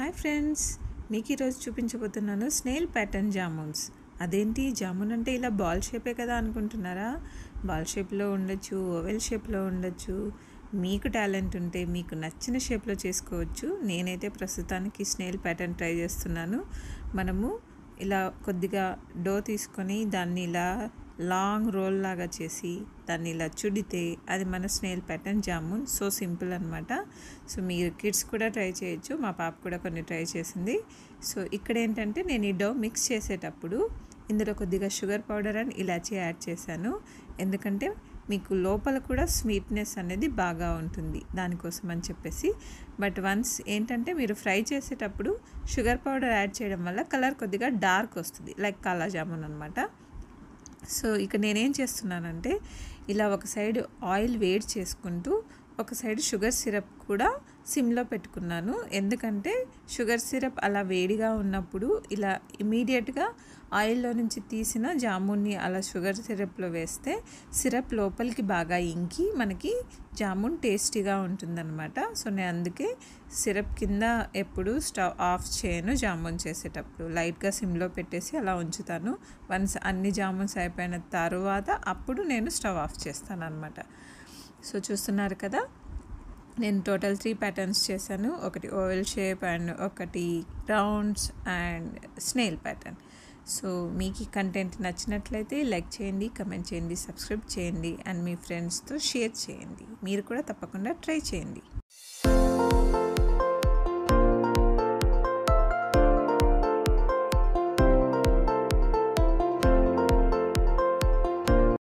hi friends మీకు ఈరోజు చూపించబోతున్నాను స్నేల్ ప్యాటర్న్ జామున్స్ అదేంటి జామున్ అంటే ఇలా బాల్ షేపే కదా అనుకుంటున్నారా బాల్ షేప్లో ఉండొచ్చు ఓవెల్ షేప్లో ఉండొచ్చు మీకు టాలెంట్ ఉంటే మీకు నచ్చిన షేప్లో చేసుకోవచ్చు నేనైతే ప్రస్తుతానికి స్నేల్ ప్యాటర్న్ ట్రై చేస్తున్నాను మనము ఇలా కొద్దిగా డో తీసుకొని దాన్ని ఇలా లాంగ్ రోల్ లాగా చేసి దాన్ని ఇలా చుడితే అది మన snail pattern jamun so simple అనమాట సో మీరు కిడ్స్ కూడా ట్రై చేయొచ్చు మా పాప కూడా కొన్ని ట్రై చేసింది సో ఇక్కడ ఏంటంటే నేను ఈ డో మిక్స్ చేసేటప్పుడు ఇందులో కొద్దిగా షుగర్ పౌడర్ అండ్ ఇలాచీ యాడ్ చేశాను ఎందుకంటే మీకు లోపల కూడా స్వీట్నెస్ అనేది బాగా ఉంటుంది దానికోసం అని చెప్పేసి బట్ వన్స్ ఏంటంటే మీరు ఫ్రై చేసేటప్పుడు షుగర్ పౌడర్ యాడ్ చేయడం వల్ల కలర్ కొద్దిగా డార్క్ వస్తుంది లైక్ కాలా జామున్ అనమాట సో ఇక నేనేం చేస్తున్నానంటే ఇలా ఒక సైడ్ ఆయిల్ వేడి చేసుకుంటూ ఒక సైడ్ షుగర్ సిరప్ కూడా సిమ్లో పెట్టుకున్నాను ఎందుకంటే షుగర్ సిరప్ అలా వేడిగా ఉన్నప్పుడు ఇలా ఇమీడియట్గా ఆయిల్లో నుంచి తీసిన జామున్ని అలా షుగర్ సిరప్లో వేస్తే సిరప్ లోపలికి బాగా ఇంకి మనకి జామున్ టేస్టీగా ఉంటుందన్నమాట సో నేను అందుకే సిరప్ కింద ఎప్పుడు స్టవ్ ఆఫ్ చేయను జామున్ చేసేటప్పుడు లైట్గా సిమ్లో పెట్టేసి అలా ఉంచుతాను వన్స్ అన్ని జామున్స్ అయిపోయిన తర్వాత అప్పుడు నేను స్టవ్ ఆఫ్ చేస్తాను అనమాట సో చూస్తున్నారు కదా నేను టోటల్ త్రీ ప్యాటర్న్స్ చేశాను ఒకటి ఓవెల్ షేప్ అండ్ ఒకటి rounds and snail pattern so మీకు ఈ కంటెంట్ నచ్చినట్లయితే లైక్ చేయండి కమెంట్ చేయండి సబ్స్క్రైబ్ చేయండి అండ్ మీ ఫ్రెండ్స్తో షేర్ చేయండి మీరు కూడా తప్పకుండా ట్రై చేయండి